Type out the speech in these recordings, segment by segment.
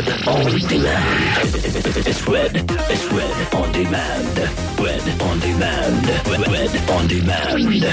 Red on demand. It's red. It's red on demand. Red on demand. Red, red on demand.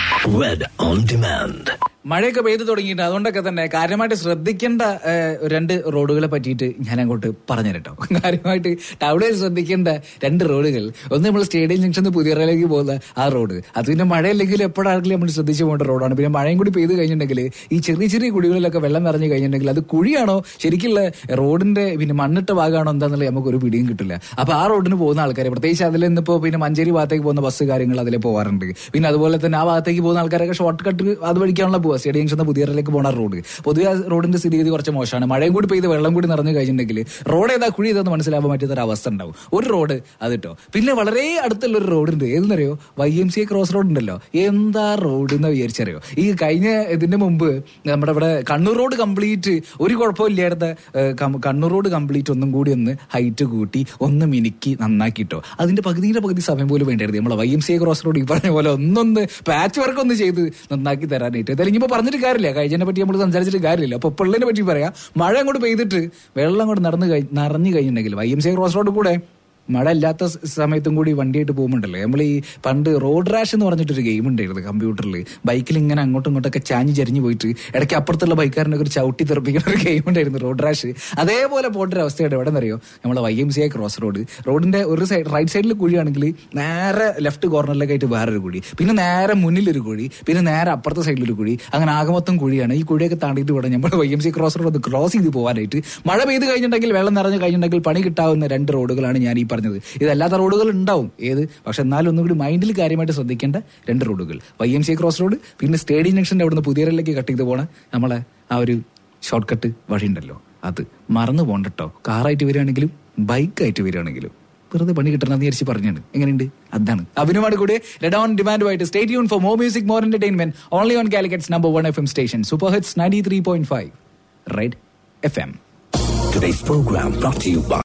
Red on demand. മഴയൊക്കെ പെയ്തു തുടങ്ങിയിട്ട് അതുകൊണ്ടൊക്കെ തന്നെ കാര്യമായിട്ട് ശ്രദ്ധിക്കേണ്ട ഏഹ്, രണ്ട് റോഡുകളെ പറ്റിയിട്ട് ഞാൻ അങ്ങോട്ട് പറഞ്ഞു കേട്ടോ കാര്യമായിട്ട് ടൗണിൽ ശ്രദ്ധിക്കേണ്ട രണ്ട് റോഡുകൾ ഒന്ന് നമ്മൾ സ്റ്റേഡിയം ജംഗ്ഷൻ പുതിയറയിലേക്ക് പോകുന്ന ആ റോഡ് അത് പിന്നെ മഴയില്ലെങ്കിൽ എപ്പോഴാണെങ്കിലും നമ്മൾ ശ്രദ്ധിച്ചു പോകേണ്ട റോഡാണ് പിന്നെ മഴയും കൂടി പെയ്ത് കഴിഞ്ഞിട്ടുണ്ടെങ്കിൽ ഈ ചെറിയ ചെറിയ കുടികളിലൊക്കെ വെള്ളം നിറഞ്ഞു കഴിഞ്ഞിട്ടുണ്ടെങ്കിൽ അത് കുഴിയാണോ ശരിക്കുള്ള റോഡിന്റെ പിന്നെ മണ്ണിട്ട ഭാഗമാണോ എന്താണെന്നുള്ളത് നമുക്ക് ഒരു പിടിയും കിട്ടില്ല അപ്പൊ ആ റോഡിന് പോകുന്ന ആൾക്കാർ പ്രത്യേകിച്ച് അതിൽ നിന്നിപ്പോ പിന്നെ മഞ്ചേരി ഭാഗത്തേക്ക് പോകുന്ന ബസ് കാര്യങ്ങൾ അതിലെ പോകാറുണ്ട് പിന്നെ അതുപോലെ തന്നെ ആ ഭാഗത്തേക്ക് പോകുന്ന ആൾക്കാരൊക്കെ ഷോർട്ട് കട്ട് അത് വഴിക്കാണല്ലോ പോവുക സ്റ്റേഡിയം ജംഗ്ഷൻ പുതിയറിലേക്ക് പോകുന്ന റോഡ് പൊതുവെ ആ റോഡിന്റെ സ്ഥിതിഗതി കുറച്ച് മോശമാണ് മഴയും കൂടി പെയ്ത് വെള്ളം കൂടി നിറഞ്ഞു കഴിഞ്ഞിട്ടുണ്ടെങ്കിൽ റോഡ് ഏതാ കുഴി ഏതാന്ന് മനസ്സിലാവാൻ പറ്റാത്ത ഒരു അവസ്ഥ ഉണ്ടാവും ഒരു റോഡ് അത് കേട്ടോ പിന്നെ വളരെ അടുത്തുള്ള ഒരു റോഡ് ഉണ്ട് ഏതെന്നറിയോ Y M C cross road ഉണ്ടല്ലോ എന്താ റോഡ് എന്ന് വിചാരിച്ചറിയോ ഈ കഴിഞ്ഞ ഇതിന്റെ മുമ്പ് നമ്മുടെ ഇവിടെ കണ്ണൂർ റോഡ് കംപ്ലീറ്റ് ഒരു കുഴപ്പമില്ലായിരുന്ന ഏഹ്, കം- കണ്ണൂർ റോഡ് കംപ്ലീറ്റ് ഒന്നും കൂടി ഒന്ന് ഹൈറ്റ് കൂട്ടി ഒന്ന് മിനുക്കി നന്നാക്കിട്ടോ അതിന്റെ പകുതിയുടെ പകുതി സമയം പോലും വേണ്ടായിരുന്നു നമ്മളെ Y M C cross road ഈ പറഞ്ഞ പോലെ ഒന്നൊന്ന് പാച്ച് വർക്ക് ഒന്ന് ചെയ്ത് നന്നാക്കി തരാനായിട്ട് എന്തായാലും ഇനിയിപ്പോ പറഞ്ഞിട്ട് കാര്യമില്ല കഴിഞ്ഞതിനെ പറ്റി നമ്മൾ സംസാരിച്ചിട്ട് കാര്യമില്ല അപ്പൊ പിള്ളേനെ പറ്റി പറയാം മഴ അങ്ങോട്ട് പെയ്തിട്ട് വെള്ളം അങ്ങോട്ട് നടന്ന് കഴി- നിറഞ്ഞു കഴിഞ്ഞിട്ടുണ്ടെങ്കിൽ Y M C cross road കൂടെ മഴ ഇല്ലാത്ത സ- സമയത്തും കൂടി വണ്ടിയായിട്ട് പോകുമ്പോണ്ടല്ലോ നമ്മൾ ഈ പണ്ട് റോഡ് റാഷ് എന്ന് പറഞ്ഞിട്ടൊരു ഗെയിം ഉണ്ടായിരുന്നു കമ്പ്യൂട്ടറിൽ ബൈക്കിൽ ഇങ്ങനെ അങ്ങോട്ടും ഇങ്ങോട്ടൊക്കെ ചാഞ്ഞ് ചരിഞ്ഞ് പോയിട്ട് ഇടയ്ക്ക് അപ്പുറത്തുള്ള ബൈക്കാരനൊക്കെ ഒരു ചവിട്ടി തെറിപ്പിക്കുന്ന ഒരു ഗെയിം ഉണ്ടായിരുന്നു റോഡ് റാഷ് അതേപോലെ പോട്ടൊരു അവസ്ഥയുടെ എവിടെ നിന്നറിയോ നമ്മളെ Y M C I cross road റോഡിന്റെ ഒരു സൈഡ് റൈറ്റ് സൈഡിൽ കുഴിയാണെങ്കിൽ നേരെ ലെഫ്റ്റ് കോർണറിലേക്ക് ആയിട്ട് വേറൊരു കുഴി പിന്നെ നേരെ മുന്നിലൊരു കുഴി പിന്നെ നേരെ അപ്പുറത്തെ സൈഡിലൊരു കുഴി അങ്ങനെ ആകെ മൊത്തം കുഴിയാണ് ഈ കുഴിയൊക്കെ താണ്ടിയിട്ട് വേണം നമ്മൾ Y M C cross road ഒന്ന് ക്രോസ് ചെയ്ത് പോകാനായിട്ട് മഴ പെയ്ത് കഴിഞ്ഞിട്ടുണ്ടെങ്കിൽ വെള്ളം നിറഞ്ഞു കഴിഞ്ഞിട്ടുണ്ടെങ്കിൽ പണി കിട്ടാവുന്ന രണ്ട് റോഡുകളാണ് ഞാൻ ഈ പറഞ്ഞത് ഇതല്ലാത്ത റോഡുകൾ ഉണ്ടാവും ഏത് പക്ഷെ എന്നാലും ഒന്നും കൂടി മൈൻഡിൽ കാര്യമായിട്ട് ശ്രദ്ധിക്കേണ്ട രണ്ട് റോഡുകൾ Y M C cross road പിന്നെ സ്റ്റേഡിയം ജംഗ്ഷന്റെ അവിടുന്ന് പുതിയരയിലേക്ക് കട്ട് ചെയ്ത് പോണ നമ്മളെ ആ ഒരു ഷോർട്ട് കട്ട് വഴിയുണ്ടല്ലോ അത് മറന്നു പോകണ്ടട്ടോ കാറായിട്ട് വരികയാണെങ്കിലും ബൈക്കായിട്ട് വരികയാണെങ്കിലും വെറുതെ പണി കിട്ടണം എന്ന് വിചാരിച്ച് പറഞ്ഞാണ് എങ്ങനെയുണ്ട് അതാണ് അഭിനവാട് കൂടെ റെഡ് ഓൺ ഡിമാൻഡുമായിട്ട് സ്റ്റേറ്റ് യൂൺ for more music more entertainment only on Calicut's number one F M station super hits ninety three point five red F M Today's program brought to you by